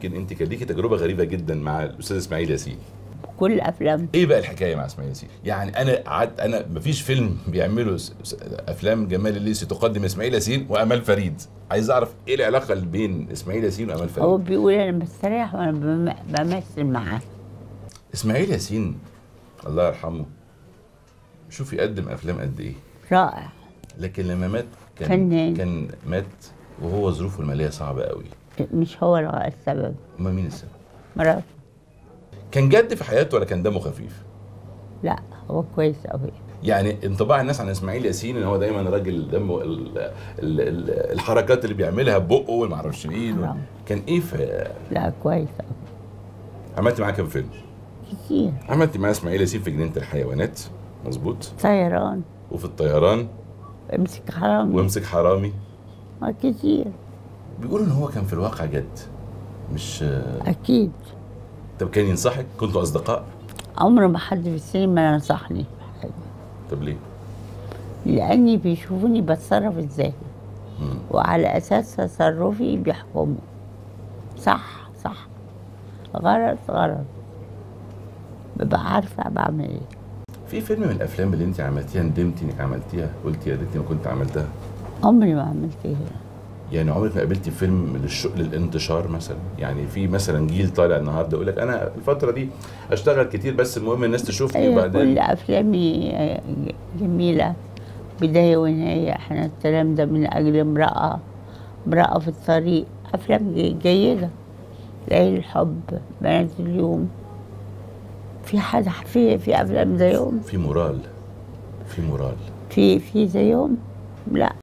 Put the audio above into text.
يمكن انت كان ليكي تجربه غريبه جدا مع الاستاذ اسماعيل ياسين كل افلام ايه بقى الحكايه مع اسماعيل ياسين يعني انا قعدت انا مفيش فيلم بيعمله س- س- افلام جمال الليثي تقدم اسماعيل ياسين وامال فريد عايز اعرف ايه العلاقه اللي بين اسماعيل ياسين وامال فريد هو بيقول انا بستريح وانا بم- بمثل معاه اسماعيل ياسين الله يرحمه شوف يقدم افلام قد ايه رائع لكن لما مات كان فنان. كان مات وهو ظروفه الماليه صعبه قوي مش هو السبب امال مين السبب مرات كان جد في حياته ولا كان دمه خفيف لا هو كويس قوي يعني انطباع الناس عن اسماعيل ياسين ان هو دايما راجل دمه ال ال ال الحركات اللي بيعملها ببقه والما اعرفش ايه حرام. كان ايه في لا كويس قوي عملت معاه كام فيلم؟ كتير عملت معاه اسماعيل ياسين في جنينه الحيوانات مظبوط طيران وفي الطيران امسك حرامي وامسك حرامي آه، كتير بيقولوا ان هو كان في الواقع جد مش اكيد طب كان ينصحك كنتوا اصدقاء عمر ما حد في السينما نصحني بحاجة. طب ليه؟ لاني بيشوفوني بتصرف ازاي مم. وعلى اساس تصرفي بيحكموا صح صح غلط غلط ببقى عارفه بعمل ايه في فيلم من الافلام اللي انت عملتيها ندمتي انك عملتيها قلتي يا ريتني ما كنت عملتها عمري ما عملت ايه يعني عمرك ما قابلتي فيلم للش... للانتشار مثلا يعني في مثلا جيل طالع النهارده يقول لك انا الفتره دي اشتغل كتير بس المهم الناس تشوفني أيوة كل وبعدين افلامي آه، جميله بدايه ونهايه احنا الكلام ده من اجل امراه امراه في الطريق افلام جي- جيده ليل الحب بنات اليوم في حد في في افلام زيهم في مورال في مورال في في زيهم لا